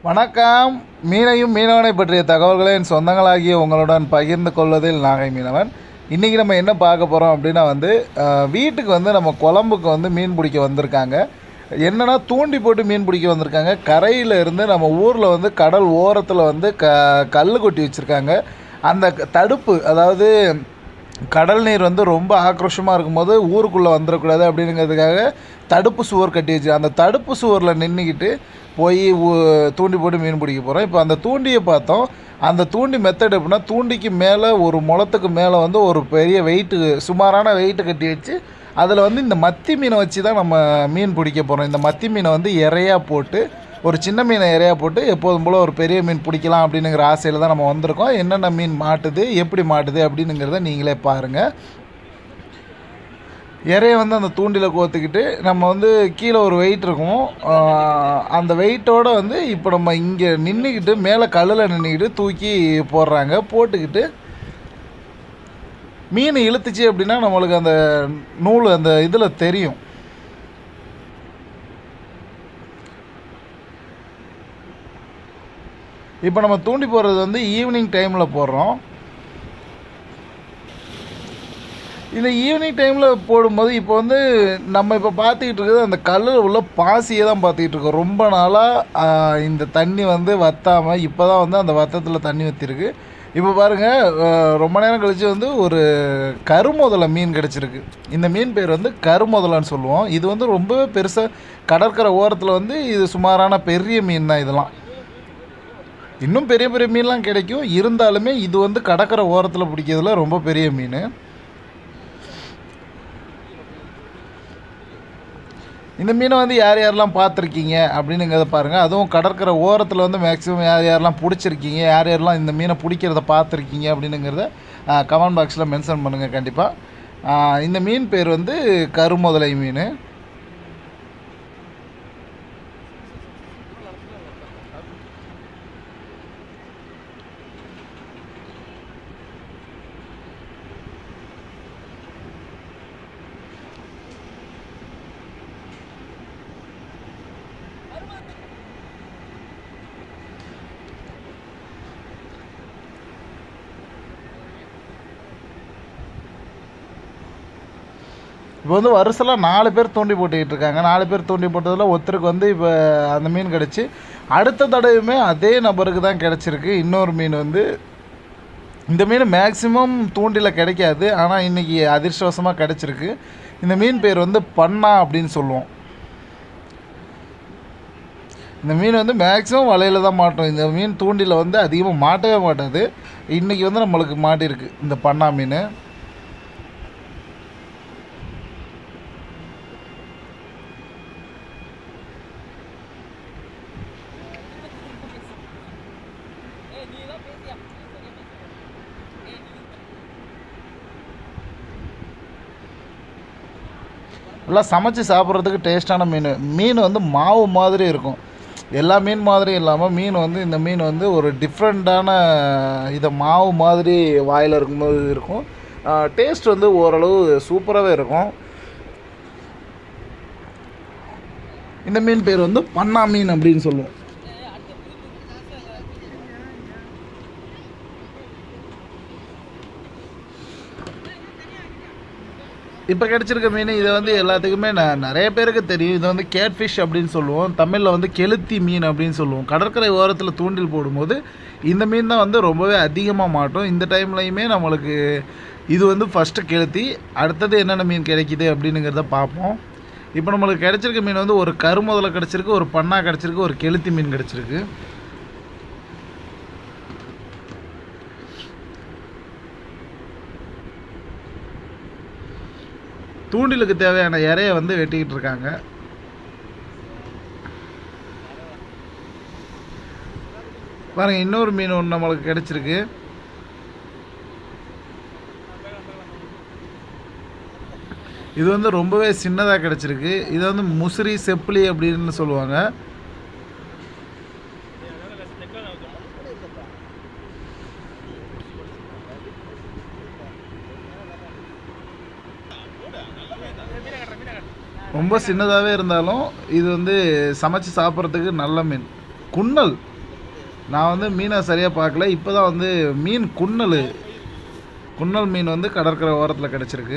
வணக்கம் மீனையும் மீனவனை பற்றிய தகவல்களை என் சொந்தங்களாகிய உங்களுடன் பகிர்ந்து கொள்வதில் நாகை மீனவன் இன்றைக்கி நம்ம என்ன பார்க்க போகிறோம் அப்படின்னா வந்து அஹ், வீட்டுக்கு வந்து நம்ம குழம்புக்கு வந்து மீன் பிடிக்க வந்திருக்காங்க என்னன்னா தூண்டி போட்டு மீன் பிடிக்க வந்திருக்காங்க கரையில் இருந்து நம்ம ஊரில் வந்து கடல் ஓரத்தில் வந்து க கல் கொட்டி வச்சுருக்காங்க அந்த க- தடுப்பு அதாவது கடல் நீர் வந்து ரொம்ப ஆக்ரோஷமாக இருக்கும்போது ஊருக்குள்ளே வந்துடக்கூடாது அப்படிங்கிறதுக்காக தடுப்பு சுவர் கட்டி வச்சு அந்த தடுப்பு சுவரில் நின்றுக்கிட்டு போய் ஊ- தூண்டி போட்டு மீன் பிடிக்க போகிறோம் இப்போ அந்த தூண்டியை பார்த்தோம் அந்த தூண்டி மெத்தட் எப்படின்னா தூண்டிக்கு மேலே ஒரு முளத்துக்கு மேலே வந்து ஒரு பெரிய வெயிட்டு சுமாரான வெயிட்டு கட்டி வச்சு அதில் வந்து இந்த மத்தி மீனை வச்சு தான் நம்ம மீன் பிடிக்க போகிறோம் இந்த மத்தி மீனை வந்து இறையா போட்டு ஒரு சின்ன மீனை இறையா போட்டு எப்போதும் போல் ஒரு பெரிய மீன் பிடிக்கலாம் அப்படிங்கிற ஆசையில் தான் நம்ம வந்திருக்கோம் என்னென்ன மீன் மாட்டுது எப்படி மாட்டுது அப்படிங்கிறத நீங்களே பாருங்கள் இறைய வந்து அந்த தூண்டில் கோத்துக்கிட்டு நம்ம வந்து கீழே ஒரு வெயிட் இருக்கும் ஆஹ் அந்த வெயிட்டோட வந்து இப்போ நம்ம இங்கே நின்றுக்கிட்டு மேலே கல்லில் நின்றுக்கிட்டு தூக்கி போடுறாங்க போட்டுக்கிட்டு மீன் இழுத்துச்சு அப்படின்னா நம்மளுக்கு அந்த நூல் அந்த இதில் தெரியும் இப்போ நம்ம தூண்டி போடுறது வந்து ஈவினிங் டைமில் போடுறோம் இந்த ஈவினிங் டைமில் போடும்போது இப்போ வந்து நம்ம இப்போ பார்த்துக்கிட்டு இருக்கிறது அந்த கல்லில் உள்ள பாசியை தான் பார்த்துக்கிட்டு இருக்கோம் ரொம்ப நாளாக இந்த தண்ணி வந்து வத்தாமல் இப்போ தான் வந்து அந்த வத்தத்தில் தண்ணி வத்திருக்கு இப்போ பாருங்கள் ரொம்ப நேரம் கழித்து வந்து ஒரு கருமுதலை மீன் கிடச்சிருக்கு இந்த மீன் பேர் வந்து கருமுதலைன்னு சொல்லுவோம் இது வந்து ரொம்பவே பெருசாக கடற்கரை ஓரத்தில் வந்து இது சுமாரான பெரிய மீன் தான் இதெல்லாம் இன்னும் பெரிய பெரிய மீன்லாம் கிடைக்கும் இருந்தாலுமே இது வந்து கடற்கரை ஓரத்தில் பிடிக்கிறதுல ரொம்ப பெரிய மீன் இந்த மீனை வந்து யார் யாரெல்லாம் பார்த்துருக்கீங்க அப்படின்னுங்கிறத பாருங்கள் அதுவும் கடற்கரை ஓரத்தில் வந்து மேக்ஸிமம் யார் யாரெல்லாம் பிடிச்சிருக்கீங்க யார் யாரெல்லாம் இந்த மீனை பிடிக்கிறத பார்த்துருக்கீங்க அப்படின்னுங்கிறத கமெண்ட் பாக்ஸில் மென்ஷன் பண்ணுங்கள் கண்டிப்பாக இந்த மீன் பேர் வந்து கருமுதலை மீன் இப்போ வந்து வருஷத்தில் நாலு பேர் தூண்டி போட்டுக்கிட்டு இருக்காங்க நாலு பேர் தூண்டி போட்டதில் ஒருத்தருக்கு வந்து இப்போ அந்த மீன் கிடச்சி அடுத்த தடவையுமே அதே நபருக்கு தான் கிடச்சிருக்கு இன்னொரு மீன் வந்து இந்த மீன் மேக்ஸிமம் தூண்டில் கிடைக்காது ஆனால் இன்றைக்கி அதிர்ஷ்டவசமாக கிடச்சிருக்கு இந்த மீன் பேர் வந்து பண்ணா அப்படின்னு சொல்லுவோம் இந்த மீன் வந்து மேக்ஸிமம் வலையில் தான் மாட்டோம் இந்த மீன் தூண்டில் வந்து அதிகமாக மாட்டவே மாட்டாது இன்றைக்கி வந்து நம்மளுக்கு மாட்டியிருக்கு இந்த பண்ணா மீன் நல்லா சமைச்சு சாப்பிட்றதுக்கு டேஸ்டான மீன் மீன் வந்து மாவு மாதிரி இருக்கும் எல்லா மீன் மாதிரி இல்லாமல் மீன் வந்து இந்த மீன் வந்து ஒரு டிஃப்ரெண்ட்டான இதை மாவு மாதிரி வாயில் இருக்கும்போது இருக்கும் டேஸ்ட் வந்து ஓரளவு சூப்பராகவே இருக்கும் இந்த மீன் பேர் வந்து பண்ணா மீன் அப்படின்னு சொல்லுவோம் இப்போ கிடச்சிருக்க மீன் இதை வந்து எல்லாத்துக்குமே ந நிறைய பேருக்கு தெரியும் இது வந்து கேட்ஃபிஷ் அப்படின்னு சொல்லுவோம் தமிழில் வந்து கெளுத்தி மீன் அப்படின்னு சொல்லுவோம் கடற்கரை ஓரத்தில் தூண்டில் போடும்போது இந்த மீன் தான் வந்து ரொம்பவே அதிகமாக மாட்டோம் இந்த டைம்லையுமே நம்மளுக்கு இது வந்து ஃபஸ்ட்டு கெளுத்தி அடுத்தது என்னென்ன மீன் கிடைக்குது அப்படின்னுங்கிறத பார்ப்போம் இப்போ நம்மளுக்கு கிடைச்சிருக்க மீன் வந்து ஒரு கருமுதலை கிடச்சிருக்கு ஒரு பண்ணா கிடச்சிருக்கு ஒரு கெளுத்தி மீன் கிடச்சிருக்கு தூண்டிலுக்கு தேவையான இறைய வந்து வெட்டிக்கிட்டு இருக்காங்க பாருங்க இன்னொரு மீன் ஒன்று நம்மளுக்கு கிடைச்சிருக்கு இது வந்து ரொம்பவே சின்னதாக கிடச்சிருக்கு இது வந்து முசிறி செப்பிலி அப்படின்னு சொல்லுவாங்க ரொம்ப சின்னதாகவே இருந்தாலும் இது வந்து சமைச்சு சாப்பிட்றதுக்கு நல்ல மீன் குன்னல் நான் வந்து மீனை சரியாக பார்க்கல இப்போ தான் வந்து மீன் குன்னல் குன்னல் மீன் வந்து கடற்கரை ஓரத்தில் கிடச்சிருக்கு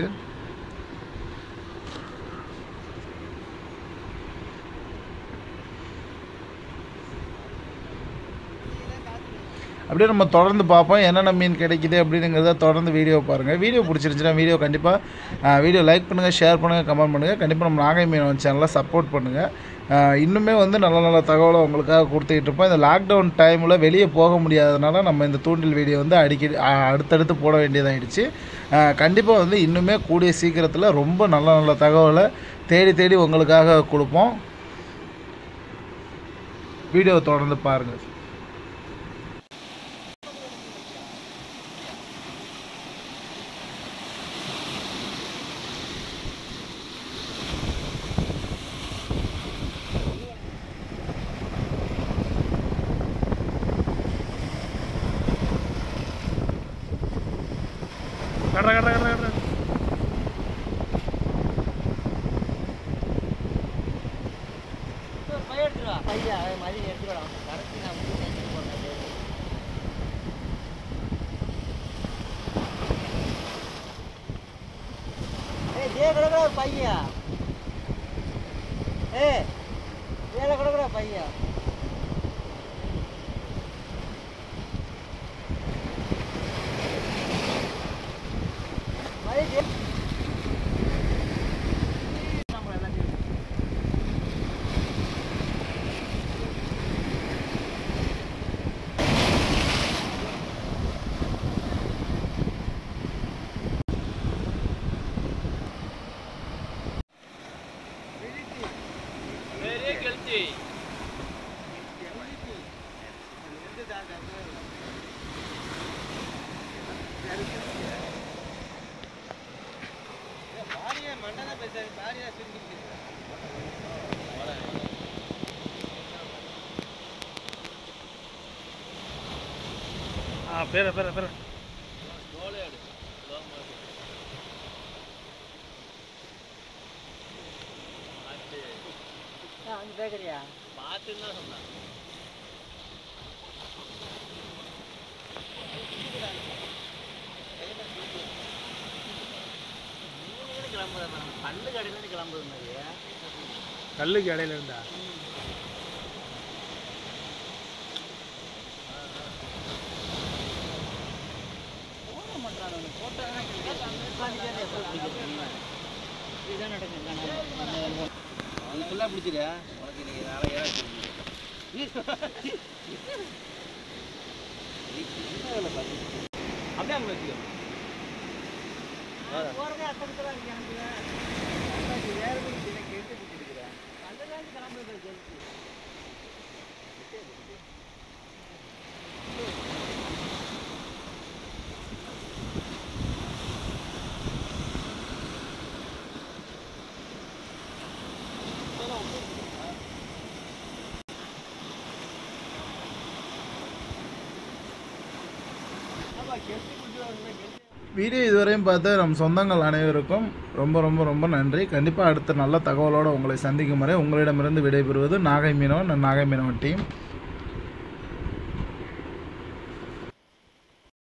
அப்படியே நம்ம தொடர்ந்து பார்ப்போம் என்னென்ன மீன் கிடைக்குது அப்படிங்கிறத தொடர்ந்து வீடியோ பாருங்கள் வீடியோ பிடிச்சிருந்துச்சுன்னா வீடியோ கண்டிப்பாக வீடியோ லைக் பண்ணுங்கள் ஷேர் பண்ணுங்கள் கமெண்ட் பண்ணுங்கள் கண்டிப்பாக நம்ம நாகை மீன் சேனலை சப்போர்ட் பண்ணுங்கள் ஆஹ் இன்னுமே வந்து நல்ல நல்ல தகவலை உங்களுக்காக கொடுத்துக்கிட்டு இருப்போம் இந்த லாக்டவுன் டைமில் வெளியே போக முடியாதனால நம்ம இந்த தூண்டில் வீடியோ வந்து அடிக்கடி ஆஹ் அடுத்தடுத்து போட வேண்டியதாகிடுச்சு கண்டிப்பாக வந்து இன்னுமே கூடிய சீக்கிரத்தில் ரொம்ப நல்ல நல்ல தகவலை தேடி தேடி உங்களுக்காக கொடுப்போம் வீடியோ தொடர்ந்து பாருங்கள் கட்டுற கட்டுற கட்டுற கட்டுற பையா மதி எடுத்துக்கலாம் கடைசி நான் வந்து எடுத்துட்டு போனது ஏய் ஜே கடகடா பையா ஏய் ஏல கடகடா பையா மதி ஜே ஆ பேர பேர பேர அங்க பேக்கரியா பல்லு கடையில கிளம்புறது மாதிரியா கல்லுக்கு இடையில இருந்தா இதுதான் நடக்குது நீ ஃபுல்லாக பிடிச்சிரு உனக்கு இன்னைக்கு நாளை ஏழை அப்படியே அங்கே வச்சுக்கோ போகிறதே அத்தனை இருக்கு எனக்கு வேற எனக்கு எடுத்து பிடிச்சிருக்கிறேன் கல்லெல்லாம் கிளம்புறது ஜெயிச்சு வீடியோ இதுவரையும் பார்த்த நம் சொந்தங்கள் அனைவருக்கும் ரொம்ப ரொம்ப ரொம்ப நன்றி கண்டிப்பாக அடுத்த நல்ல தகவலோடு உங்களை சந்திக்கும் வரை உங்களிடமிருந்து விடைபெறுவது நாகை மீனவன் நாகை மீனவன் டீம்